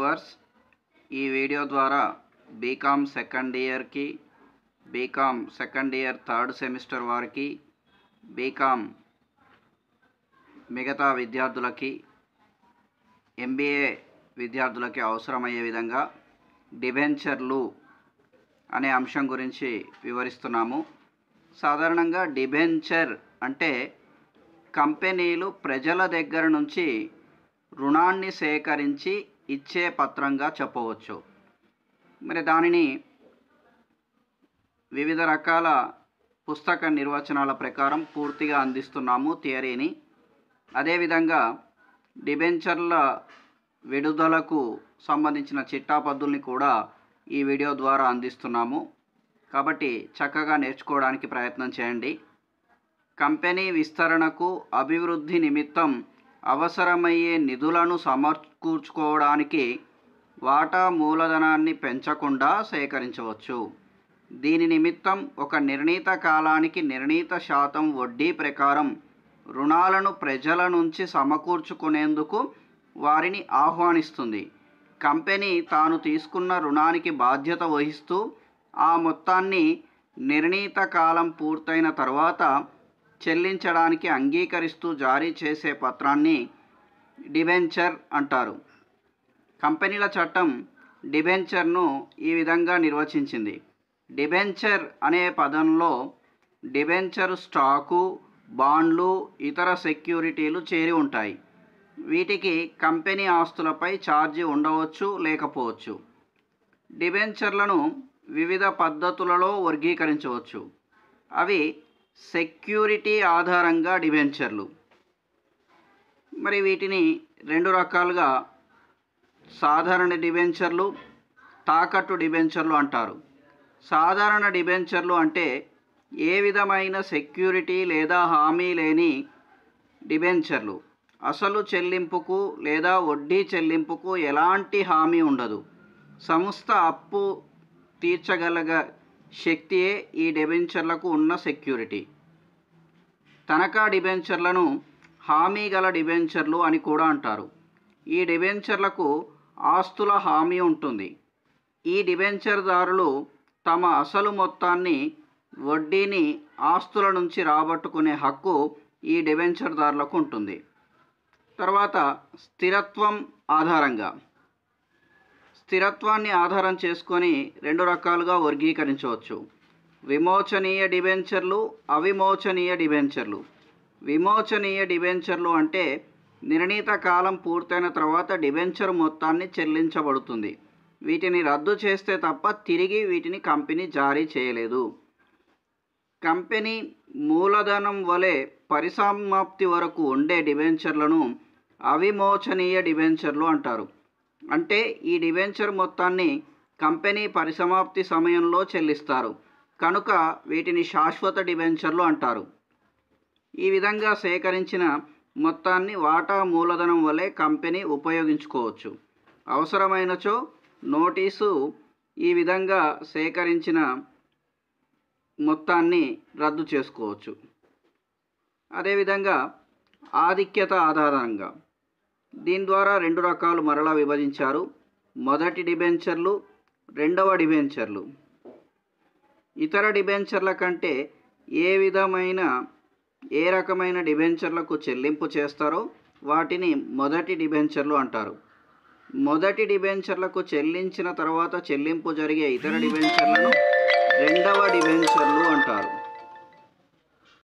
viewers ఈ video ద్వారా B Com second ఇయర్కి B Com second year third semester వారికి బీకామ్ మిగతా విద్యార్థులకి ఎంబీఏ విద్యార్థులకి అవసరమయ్యే విధంగా డిబెంచర్లు అనే అంశం గురించి వివరిస్తున్నాము సాధారణంగా డిబెంచర్ అంటే కంపెనీలు ప్రజల దగ్గర నుంచి రుణాన్ని సేకరించి ఇచ్చే పత్రంగా చెప్పవచ్చు మరి దానిని వివిధ రకాల పుస్తక నిర్వచనాల ప్రకారం పూర్తిగా అందిస్తున్నాము థియరీని అదేవిధంగా డిబెంచర్ల విడుదలకు సంబంధించిన చిట్టాపద్దుల్ని కూడా ఈ వీడియో ద్వారా అందిస్తున్నాము కాబట్టి చక్కగా నేర్చుకోవడానికి ప్రయత్నం చేయండి కంపెనీ విస్తరణకు అభివృద్ధి నిమిత్తం అవసరమయ్యే నిధులను సమకూర్చుకోవడానికి వాటా మూలధనాన్ని పెంచకుండా సేకరించవచ్చు దీని నిమిత్తం ఒక నిర్ణీత కాలానికి నిర్ణీత శాతం వడ్డీ ప్రకారం రుణాలను ప్రజల నుంచి సమకూర్చుకునేందుకు వారిని ఆహ్వానిస్తుంది కంపెనీ తాను తీసుకున్న రుణానికి బాధ్యత వహిస్తూ ఆ మొత్తాన్ని నిర్ణీత కాలం పూర్తయిన తర్వాత చెల్లించడానికి అంగీకరిస్తూ జారీ చేసే పత్రాన్ని డిబెంచర్ అంటారు కంపెనీల చట్టం డిబెంచర్ను ఈ విధంగా నిర్వచించింది డిబెంచర్ అనే పదంలో డిబెంచర్ స్టాకు బాండ్లు ఇతర సెక్యూరిటీలు చేరి ఉంటాయి వీటికి కంపెనీ ఆస్తులపై ఛార్జీ ఉండవచ్చు లేకపోవచ్చు డిబెంచర్లను వివిధ పద్ధతులలో వర్గీకరించవచ్చు అవి సెక్యూరిటీ ఆధారంగా డిబెంచర్లు మరి వీటిని రెండు రకాలుగా సాధారణ డిబెంచర్లు తాకట్టు డిబెంచర్లు అంటారు సాధారణ డిబెంచర్లు అంటే ఏ విధమైన సెక్యూరిటీ లేదా హామీ లేని డిబెంచర్లు అసలు చెల్లింపుకు లేదా వడ్డీ చెల్లింపుకు ఎలాంటి హామీ ఉండదు సంస్థ అప్పు తీర్చగలగ శక్తియే ఈ డిబెంచర్లకు ఉన్న సెక్యూరిటీ తనఖా డిబెంచర్లను హామీ గల డిబెంచర్లు అని కూడా అంటారు ఈ డిబెంచర్లకు ఆస్తుల హామీ ఉంటుంది ఈ డిబెంచర్దారులు తమ అసలు మొత్తాన్ని వడ్డీని ఆస్తుల నుంచి రాబట్టుకునే హక్కు ఈ డిబెంచర్దారులకు ఉంటుంది తర్వాత స్థిరత్వం ఆధారంగా స్థిరత్వాన్ని ఆధారం చేసుకొని రెండు రకాలుగా వర్గీకరించవచ్చు విమోచనీయ డిబెంచర్లు అవిమోచనీయ డిబెంచర్లు విమోచనీయ డిబెంచర్లు అంటే నిర్ణీత కాలం పూర్తయిన తర్వాత డిబెంచర్ మొత్తాన్ని చెల్లించబడుతుంది వీటిని రద్దు చేస్తే తప్ప తిరిగి వీటిని కంపెనీ జారీ చేయలేదు కంపెనీ మూలధనం వలె పరిసమాప్తి వరకు ఉండే డిబెంచర్లను అవిమోచనీయ డిబెంచర్లు అంటారు అంటే ఈ డిబెంచర్ మొత్తాన్ని కంపెనీ పరిసమాప్తి సమయంలో చెల్లిస్తారు కనుక వీటిని శాశ్వత డిబెంచర్లు అంటారు ఈ విధంగా సేకరించిన మొత్తాన్ని వాటా మూలధనం వలె కంపెనీ ఉపయోగించుకోవచ్చు అవసరమైనచో నోటీసు ఈ విధంగా సేకరించిన మొత్తాన్ని రద్దు చేసుకోవచ్చు అదేవిధంగా ఆధిక్యత ఆధారంగా దీని ద్వారా రెండు రకాలు మరలా విభజించారు మొదటి డిబెంచర్లు రెండవ డిబెంచర్లు ఇతర డిబెంచర్ల కంటే ఏ విధమైన ఏ రకమైన డిబెంచర్లకు చెల్లింపు చేస్తారో వాటిని మొదటి డిబెంచర్లు అంటారు మొదటి డిబెంచర్లకు చెల్లించిన తర్వాత చెల్లింపు జరిగే ఇతర డిబెంచర్లను రెండవ డిబెంచర్